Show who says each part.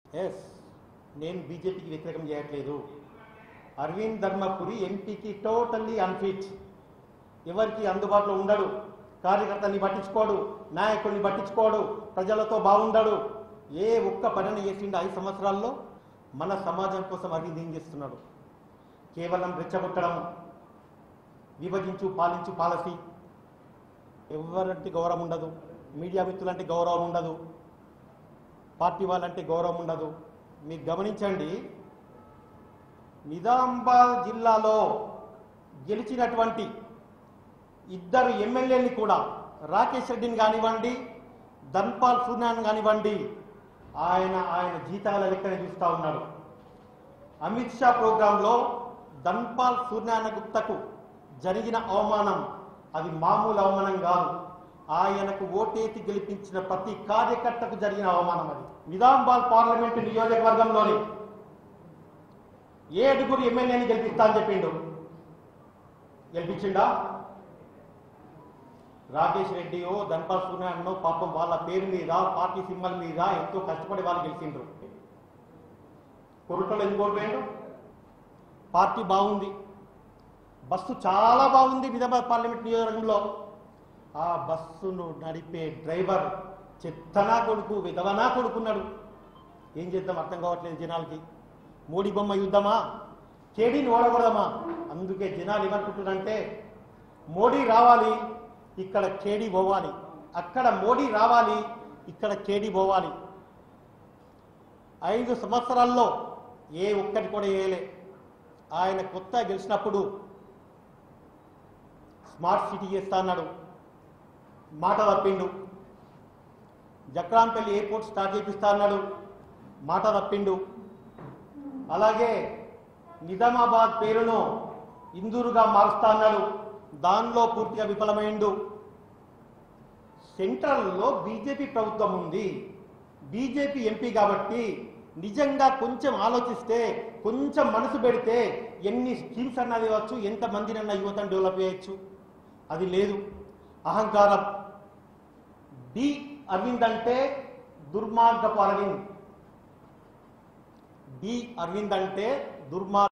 Speaker 1: yes నేను బీజేపీకి వ్యతిరేకం చేయట్లేదు అరవింద్ ధర్మపురి ఎంపీకి టోటల్లీ అన్ఫిట్ ఎవరికి అందుబాటులో ఉండడు కార్యకర్తని పట్టించుకోడు నాయకుడిని పట్టించుకోడు ప్రజలతో బాగుండడు ఏ ఒక్క పనిని చేసిండు ఐదు సంవత్సరాల్లో మన సమాజం కోసం అరవింద్ ఏం చేస్తున్నాడు కేవలం రెచ్చగొట్టడం విభజించు పాలించు పాలసీ ఎవరంటే గౌరవం ఉండదు మీడియా మిత్రులంటే గౌరవం ఉండదు పార్టీ వాళ్ళంటే గౌరవం ఉండదు మీరు గమనించండి నిజామాబాద్ జిల్లాలో గెలిచినటువంటి ఇద్దరు ఎమ్మెల్యేని కూడా రాకేష్ రెడ్డిని కానివ్వండి ధన్పాల్ సూర్యాన్ని కానివ్వండి ఆయన ఆయన జీతాల లెక్కనే చూస్తూ ఉన్నాడు అమిత్ షా ప్రోగ్రాంలో ధన్పాల్ సూర్యనారాయణ గుప్తకు జరిగిన అవమానం అది మామూలు అవమానం కాదు ఆయనకు ఓటేసి గెలిపించిన ప్రతి కార్యకర్తకు జరిగిన అవమానం అది నిజామాబాద్ పార్లమెంటు నియోజకవర్గంలోని ఏడుగురు ఎమ్మెల్యేని గెలిపిస్తా అని చెప్పిండు గెలిపించిండా రాకేష్ రెడ్డియో ధన్పాల్ సూర్యనారాయణో పాపం వాళ్ళ పేరు మీద పార్టీ సింబల్ మీద ఎంతో కష్టపడి వాళ్ళు గెలిచిండ్రు కొరుటలో ఎందుకు ఓడిపోయాడు పార్టీ బాగుంది బస్సు చాలా బాగుంది నిజామాబాద్ పార్లమెంట్ నియోజకవర్గంలో ఆ బస్సును నడిపే డ్రైవర్ చెత్తనా కొడుకు విధవనా కొడుకున్నాడు ఏం చేద్దాం అర్థం కావట్లేదు జనాలకి మోడీ బొమ్మ యుద్ధమా కేడీని ఓడకూడదమా అందుకే జనాలు ఏమనుకుంటున్నారంటే మోడీ రావాలి ఇక్కడ కేడీ పోవాలి అక్కడ మోడీ రావాలి ఇక్కడ కేడీ పోవాలి ఐదు సంవత్సరాల్లో ఏ ఒక్కటి కూడా వేయలే ఆయన కొత్త గెలిచినప్పుడు స్మార్ట్ సిటీ చేస్తా అన్నాడు మాట తప్పిండు జక్రాంపల్లి ఎయిర్పోర్ట్ స్టార్ట్ చేపిస్తా అన్నాడు మాట తప్పిండు అలాగే నిజామాబాద్ పేరును ఇందూరుగా మారుస్తా అన్నాడు దానిలో పూర్తిగా విఫలమైండు సెంట్రల్లో బీజేపీ ప్రభుత్వం ఉంది బీజేపీ ఎంపీ కాబట్టి నిజంగా కొంచెం ఆలోచిస్తే కొంచెం మనసు పెడితే ఎన్ని స్కీమ్స్ అన్నది ఇవ్వచ్చు ఎంత మందినన్నా యువతను డెవలప్ చేయొచ్చు అది లేదు అహంకారం డి అరవింద్ అంటే దుర్మార్గపు అరవింద్ డి అరవింద్ అంటే దుర్మార్గ